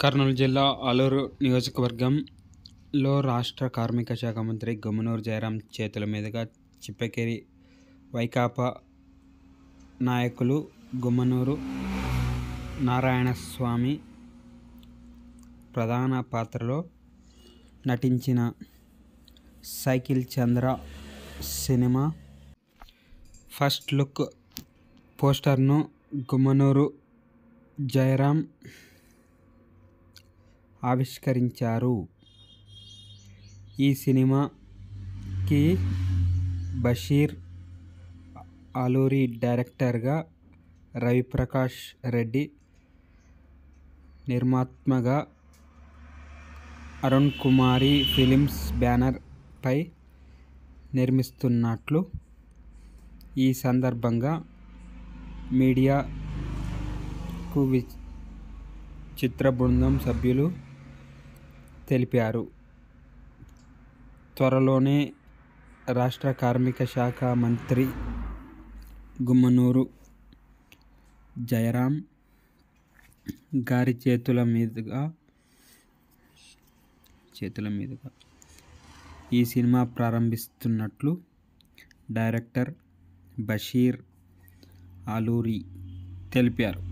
కర్నూలు జిల్లా ఆలూరు నియోజకవర్గంలో రాష్ట్ర కార్మిక శాఖ మంత్రి గుమ్మనూరు జయరాం చేతుల మీదుగా చిప్పకేరి వైకాపా నాయకులు గుమ్మనూరు నారాయణస్వామి ప్రధాన పాత్రలో నటించిన cycle Chandra cinema first look పోస్టర్ను గుమ్మనూరు జయరాం ఆవిష్కరించారు ఈ సినిమాకి బషీర్ అలూరి డైరెక్టర్గా రవిప్రకాష్ రెడ్డి నిర్మాత్మగా అరుణ్ కుమారి ఫిలిమ్స్ బ్యానర్పై నిర్మిస్తున్నట్లు ఈ సందర్భంగా మీడియాకు వి చిత్ర బృందం సభ్యులు తెలిపారు త్వరలోనే రాష్ట్ర కార్మిక శాఖ మంత్రి గుమ్మనూరు జయరాం గారి చేతుల మీదుగా చేతుల మీదుగా ఈ సినిమా ప్రారంభిస్తున్నట్లు డైరెక్టర్ బషీర్ ఆలూరి తెలిపారు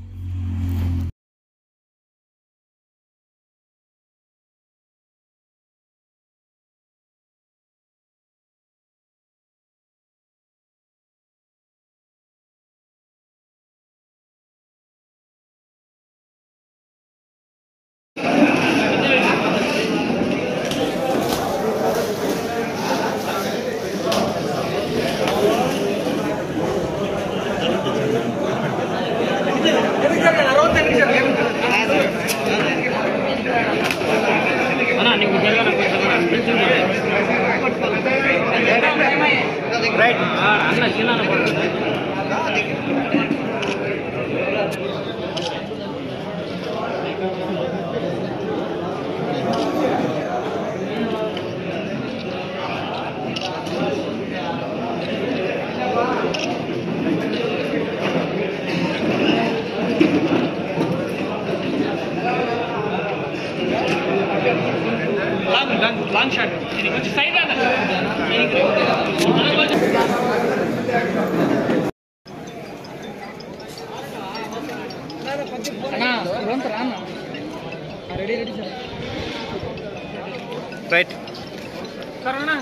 లాంగ్ లాంగ్ లాంగ్ షాట్ ఇది కొంచెం సైడ్ రా ready ready sir right sir అన్నా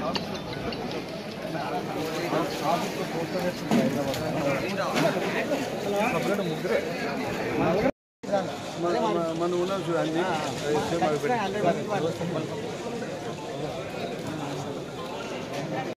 మన ఉన్నాం చూడండి